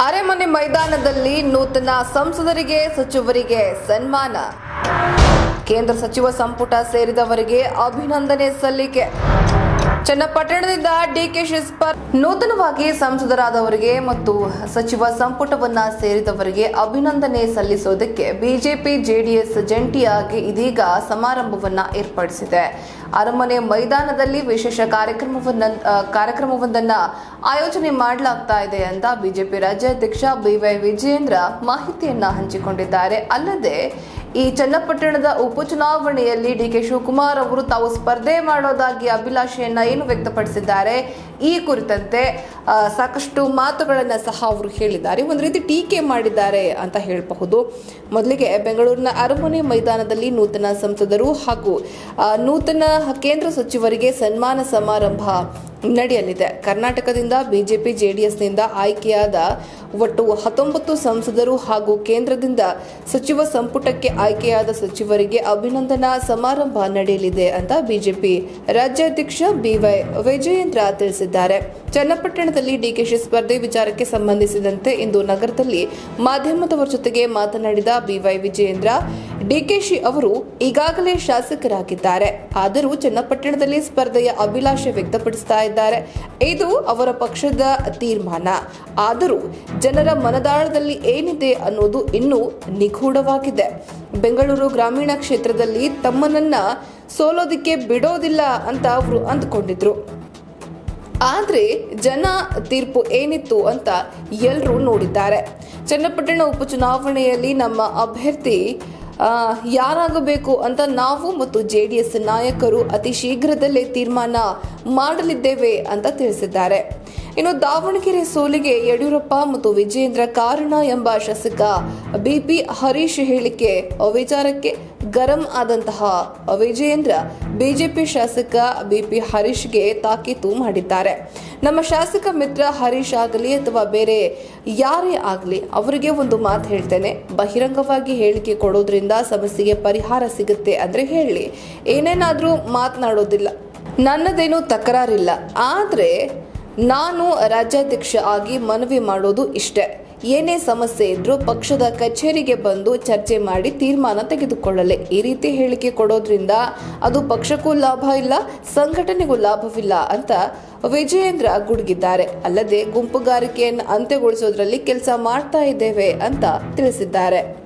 ಅರೆಮನೆ ಮೈದಾನದಲ್ಲಿ ನೂತನ ಸಂಸದರಿಗೆ ಸಚಿವರಿಗೆ ಸನ್ಮಾನ ಕೇಂದ್ರ ಸಚಿವ ಸಂಪುಟ ಸೇರಿದವರಿಗೆ ಅಭಿನಂದನೆ ಸಲ್ಲಿಕೆ ಚನ್ನಪಟ್ಟಣದಿಂದ ಡಿಕೆ ಶಿಸ್ಪರ್ ನೂತನವಾಗಿ ಸಂಸದರಾದವರಿಗೆ ಮತ್ತು ಸಚಿವ ಸಂಪುಟವನ್ನ ಸೇರಿದವರಿಗೆ ಅಭಿನಂದನೆ ಸಲ್ಲಿಸೋದಕ್ಕೆ ಬಿಜೆಪಿ ಜೆಡಿಎಸ್ ಜಂಟಿಯಾಗಿ ಇದೀಗ ಸಮಾರಂಭವನ್ನ ಏರ್ಪಡಿಸಿದೆ ಅರಮನೆ ಮೈದಾನದಲ್ಲಿ ವಿಶೇಷ ಕಾರ್ಯಕ್ರಮವನ್ನ ಆ, ಕಾರ್ಯಕ್ರಮವೊಂದನ್ನ ಆಯೋಜನೆ ಮಾಡಲಾಗ್ತಾ ಇದೆ ಅಂತ ಬಿಜೆಪಿ ರಾಜ್ಯಾಧ್ಯಕ್ಷ ಬಿವೈ ವಿಜಯೇಂದ್ರ ಮಾಹಿತಿಯನ್ನ ಹಂಚಿಕೊಂಡಿದ್ದಾರೆ ಅಲ್ಲದೆ ಈ ಚನ್ನಪಟ್ಟಣದ ಉಪಚುನಾವಣೆಯಲ್ಲಿ ಡಿಕೆ ಶಿವಕುಮಾರ್ ಅವರು ತಾವು ಸ್ಪರ್ಧೆ ಮಾಡೋದಾಗಿ ಅಭಿಲಾಷೆಯನ್ನ ಏನು ವ್ಯಕ್ತಪಡಿಸಿದ್ದಾರೆ ಈ ಕುರಿತಂತೆ ಆ, ಸಾಕಷ್ಟು ಮಾತುಗಳನ್ನ ಸಹ ಅವರು ಹೇಳಿದ್ದಾರೆ ಒಂದು ರೀತಿ ಟೀಕೆ ಮಾಡಿದ್ದಾರೆ ಅಂತ ಹೇಳಬಹುದು ಮೊದಲಿಗೆ ಬೆಂಗಳೂರಿನ ಅರಮನೆ ಮೈದಾನದಲ್ಲಿ ನೂತನ ಸಂಸದರು ಹಾಗೂ ಆ, ನೂತನ ಕೇಂದ್ರ ಸಚಿವರಿಗೆ ಸನ್ಮಾನ ಸಮಾರಂಭ ನಡೆಯಲಿದೆ ಕರ್ನಾಟಕದಿಂದ ಬಿಜೆಪಿ ಜೆಡಿಎಸ್ನಿಂದ ಆಯ್ಕೆಯಾದ ಒಟ್ಟು ಹತ್ತೊಂಬತ್ತು ಸಂಸದರು ಹಾಗೂ ಕೇಂದ್ರದಿಂದ ಸಚಿವ ಸಂಪುಟಕ್ಕೆ ಆಯ್ಕೆಯಾದ ಸಚಿವರಿಗೆ ಅಭಿನಂದನಾ ಸಮಾರಂಭ ನಡೆಯಲಿದೆ ಅಂತ ಬಿಜೆಪಿ ರಾಜ್ಯಾಧ್ಯಕ್ಷ ಬಿವೈ ವಿಜಯೇಂದ್ರ ತಿಳಿಸಿದ್ದಾರೆ ಚನ್ನಪಟ್ಟಣದಲ್ಲಿ ಡಿಕೆಶಿ ಸ್ಪರ್ಧೆ ವಿಚಾರಕ್ಕೆ ಸಂಬಂಧಿಸಿದಂತೆ ಇಂದು ನಗರದಲ್ಲಿ ಮಾಧ್ಯಮದವರ ಜೊತೆಗೆ ಮಾತನಾಡಿದ ಬಿವೈ ವಿಜಯೇಂದ್ರ ಡಿಕೆಶಿ ಅವರು ಈಗಾಗಲೇ ಶಾಸಕರಾಗಿದ್ದಾರೆ ಆದರೂ ಚನ್ನಪಟ್ಟಣದಲ್ಲಿ ಸ್ಪರ್ಧೆಯ ಅಭಿಲಾಷೆ ವ್ಯಕ್ತಪಡಿಸ್ತಾ ಇದ್ದಾರೆ ಇದು ಅವರ ಪಕ್ಷದ ತೀರ್ಮಾನ ಆದರೂ ಜನರ ಮನದಾಳದಲ್ಲಿ ಏನಿದೆ ಅನ್ನೋದು ಇನ್ನೂ ನಿಗೂಢವಾಗಿದೆ ಬೆಂಗಳೂರು ಗ್ರಾಮೀಣ ಕ್ಷೇತ್ರದಲ್ಲಿ ತಮ್ಮನನ್ನ ಸೋಲೋದಿಕ್ಕೆ ಬಿಡೋದಿಲ್ಲ ಅಂತ ಅವರು ಅಂದ್ಕೊಂಡಿದ್ರು ಆದ್ರೆ ಜನ ತೀರ್ಪು ಏನಿತ್ತು ಅಂತ ಎಲ್ಲರೂ ನೋಡಿದ್ದಾರೆ ಚನ್ನಪಟ್ಟಣ ಉಪಚುನಾವಣೆಯಲ್ಲಿ ನಮ್ಮ ಅಭ್ಯರ್ಥಿ ಆ, ಯಾರಾಗಬೇಕು ಅಂತ ನಾವು ಮತ್ತು ಜೆಡಿಎಸ್ ನಾಯಕರು ಅತಿ ಶೀಘ್ರದಲ್ಲೇ ತೀರ್ಮಾನ ಮಾಡಲಿದ್ದೇವೆ ಅಂತ ತಿಳಿಸಿದ್ದಾರೆ ಇನ್ನು ದಾವಣಗೆರೆ ಸೋಲಿಗೆ ಯಡಿಯೂರಪ್ಪ ಮತ್ತು ವಿಜಯೇಂದ್ರ ಕಾರಣ ಎಂಬ ಶಾಸಕ ಬಿಪಿ ಹರೀಶ್ ಹೇಳಿಕೆ ವಿಚಾರಕ್ಕೆ ಗರಂ ಆದಂತಹ ವಿಜಯೇಂದ್ರ ಬಿಜೆಪಿ ಶಾಸಕ ಬಿಪಿ ಹರೀಶ್ಗೆ ತಾಕೀತು ಮಾಡಿದ್ದಾರೆ ನಮ್ಮ ಶಾಸಕ ಮಿತ್ರ ಹರೀಶ್ ಆಗಲಿ ಅಥವಾ ಬೇರೆ ಯಾರೇ ಆಗಲಿ ಅವರಿಗೆ ಒಂದು ಮಾತು ಹೇಳ್ತೇನೆ ಬಹಿರಂಗವಾಗಿ ಹೇಳಿಕೆ ಕೊಡೋದ್ರಿಂದ ಸಮಸ್ಯೆಗೆ ಪರಿಹಾರ ಸಿಗುತ್ತೆ ಅಂದ್ರೆ ಹೇಳಿ ಏನೇನಾದ್ರೂ ಮಾತನಾಡೋದಿಲ್ಲ ನನ್ನದೇನು ತಕರಾರಿಲ್ಲ ಆದ್ರೆ ನಾನು ರಾಜ್ಯಾಧ್ಯಕ್ಷ ಆಗಿ ಮನವಿ ಮಾಡೋದು ಇಷ್ಟೇ ಏನೇ ಸಮಸ್ಯೆ ಇದ್ರೂ ಪಕ್ಷದ ಕಚೇರಿಗೆ ಬಂದು ಚರ್ಚೆ ಮಾಡಿ ತೀರ್ಮಾನ ತೆಗೆದುಕೊಳ್ಳಲಿ ಈ ರೀತಿ ಹೇಳಿಕೆ ಕೊಡೋದ್ರಿಂದ ಅದು ಪಕ್ಷಕ್ಕೂ ಲಾಭ ಇಲ್ಲ ಸಂಘಟನೆಗೂ ಲಾಭವಿಲ್ಲ ಅಂತ ವಿಜಯೇಂದ್ರ ಗುಡುಗಿದ್ದಾರೆ ಅಲ್ಲದೆ ಗುಂಪುಗಾರಿಕೆಯನ್ನು ಅಂತ್ಯಗೊಳಿಸೋದ್ರಲ್ಲಿ ಕೆಲಸ ಮಾಡ್ತಾ ಇದ್ದೇವೆ ಅಂತ ತಿಳಿಸಿದ್ದಾರೆ